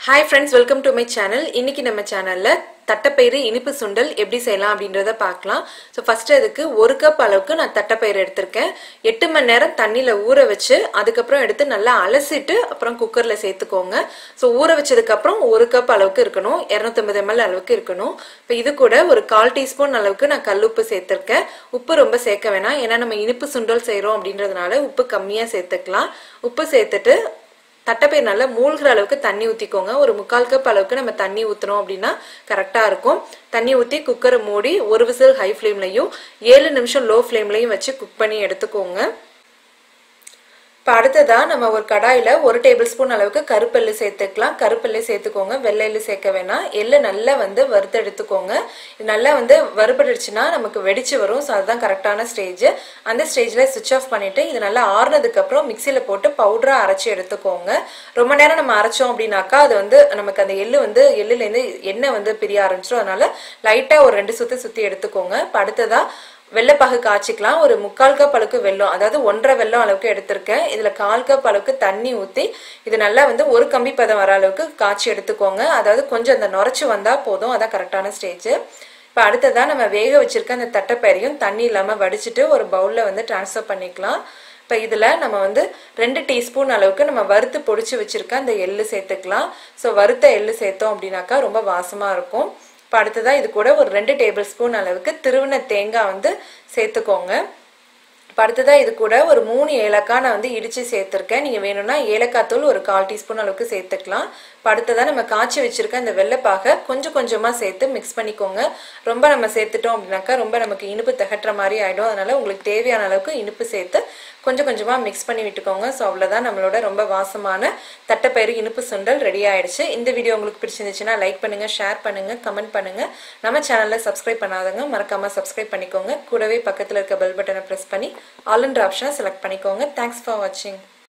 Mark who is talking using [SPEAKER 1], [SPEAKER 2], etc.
[SPEAKER 1] hi friends welcome to my channel இன்னைக்கு நம்ம சேனல்ல தட்டைப்பயிறு இனிப்பு சுண்டல் எப்படி செய்யலாம் அப்படின்றத பார்க்கலாம் ஸோ ஃபர்ஸ்ட் அதுக்கு ஒரு கப் அளவுக்கு நான் தட்டைப்பயிறு எடுத்திருக்கேன் எட்டு மணி நேரம் தண்ணியில் ஊற வச்சு அதுக்கப்புறம் எடுத்து நல்லா அலசிட்டு அப்புறம் குக்கரில் சேர்த்துக்கோங்க ஸோ ஊற வச்சதுக்கப்புறம் ஒரு கப் அளவுக்கு இருக்கணும் இரநூத்தம்பது எம்எல் அளவுக்கு இருக்கணும் இப்போ இது கூட ஒரு கால் டீஸ்பூன் அளவுக்கு நான் கல்லுப்பு சேர்த்துருக்கேன் உப்பு ரொம்ப சேர்க்க வேணாம் ஏன்னா நம்ம இனிப்பு சுண்டல் செய்கிறோம் அப்படின்றதுனால உப்பு கம்மியாக சேர்த்துக்கலாம் உப்பு சேர்த்துட்டு தட்டைப்பயிர் நல்லா மூழ்கிற அளவுக்கு தண்ணி ஊற்றிக்கோங்க ஒரு முக்கால் கப் அளவுக்கு நம்ம தண்ணி ஊற்றினோம் அப்படின்னா கரெக்டாக இருக்கும் தண்ணி ஊற்றி குக்கரை மூடி ஒரு விசில் ஹை ஃப்ளேம்லையும் ஏழு நிமிஷம் லோ ஃப்ளேம்லையும் வச்சு குக் பண்ணி எடுத்துக்கோங்க இப்போ அடுத்ததா நம்ம ஒரு கடாயில் ஒரு டேபிள் ஸ்பூன் அளவுக்கு கருப்பெல்லு சேர்த்துக்கலாம் கருப்பெல்லு சேர்த்துக்கோங்க வெள்ளை எள்ளு சேர்க்க வேணாம் எள்ளு நல்லா வந்து வறுத்து எடுத்துக்கோங்க இது நல்லா வந்து வறுபட்டுடுச்சுன்னா நமக்கு வெடிச்சு வரும் ஸோ அதுதான் கரெக்டான ஸ்டேஜ் அந்த ஸ்டேஜில் சுவிச் ஆஃப் பண்ணிட்டு இது நல்லா ஆறுனதுக்கப்புறம் மிக்சியில் போட்டு பவுடராக அரைச்சி எடுத்துக்கோங்க ரொம்ப நேரம் நம்ம அரைச்சோம் அப்படின்னாக்கா அது வந்து நமக்கு அந்த எள்ளு வந்து எள்ளுலேருந்து எண்ணெய் வந்து பிரிய ஆரம்பிச்சிடும் அதனால லைட்டாக ஒரு ரெண்டு சுற்றி சுற்றி எடுத்துக்கோங்க இப்போ அடுத்ததாக வெள்ளைப்பாகு காய்ச்சிக்கலாம் ஒரு முக்கால் கப் அளவுக்கு வெல்லம் அதாவது ஒன்றரை வெல்லம் அளவுக்கு எடுத்திருக்கேன் இதில் கால் கப் அளவுக்கு தண்ணி ஊற்றி இது நல்லா வந்து ஒரு கம்பி பதம் வர அளவுக்கு காய்ச்சி எடுத்துக்கோங்க அதாவது கொஞ்சம் அந்த நுரைச்சி வந்தால் போதும் அதான் கரெக்டான ஸ்டேஜ் இப்போ அடுத்ததாக நம்ம வேக வச்சிருக்க அந்த தட்டைப்பயிரையும் தண்ணி இல்லாமல் வடிச்சிட்டு ஒரு பவுலில் வந்து டிரான்ஸ்ஃபர் பண்ணிக்கலாம் இப்போ இதில் நம்ம வந்து ரெண்டு டீஸ்பூன் அளவுக்கு நம்ம வறுத்து பொடிச்சு வச்சிருக்க அந்த எள்ளு சேர்த்துக்கலாம் ஸோ வறுத்த எள்ளு சேர்த்தோம் அப்படின்னாக்கா ரொம்ப வாசமாக இருக்கும் இப்போ அடுத்ததாக இது கூட ஒரு ரெண்டு டேபிள் ஸ்பூன் அளவுக்கு திருவின தேங்காய் வந்து சேர்த்துக்கோங்க இப்போ அடுத்ததாக இது கூட ஒரு மூணு ஏலக்காய் நான் வந்து இடித்து சேர்த்துருக்கேன் நீங்கள் வேணும்னா ஏலக்காய் தூள் ஒரு கால் டீஸ்பூன் அளவுக்கு சேர்த்துக்கலாம் இப்போ அடுத்ததாக நம்ம காய்ச்சி வச்சுருக்க இந்த வெள்ளைப்பாக கொஞ்சம் கொஞ்சமாக சேர்த்து மிக்ஸ் பண்ணிக்கோங்க ரொம்ப நம்ம சேர்த்துட்டோம் அப்படின்னாக்கா ரொம்ப நமக்கு இனிப்பு திகட்டுற மாதிரி ஆகிடும் அதனால் உங்களுக்கு தேவையான அளவுக்கு இனிப்பு சேர்த்து கொஞ்சம் கொஞ்சமாக மிக்ஸ் பண்ணி விட்டுக்கோங்க ஸோ அவ்வளோதான் நம்மளோட ரொம்ப வாசமான தட்டைப்பயிறு இனிப்பு சுண்டல் ரெடி ஆயிடுச்சு இந்த வீடியோ உங்களுக்கு பிடிச்சிருந்துச்சுன்னா லைக் பண்ணுங்கள் ஷேர் பண்ணுங்கள் கமெண்ட் பண்ணுங்கள் நம்ம சேனலில் சப்ஸ்கிரைப் பண்ணாதவங்க மறக்காமல் சப்ஸ்கிரைப் பண்ணிக்கோங்க கூடவே பக்கத்தில் இருக்க பெல் பட்டனை ப்ரெஸ் பண்ணி ஆல் என்ற ஆப்ஷனை செலக்ட் பண்ணிக்கோங்க தேங்க்ஸ் ஃபார் வாட்சிங்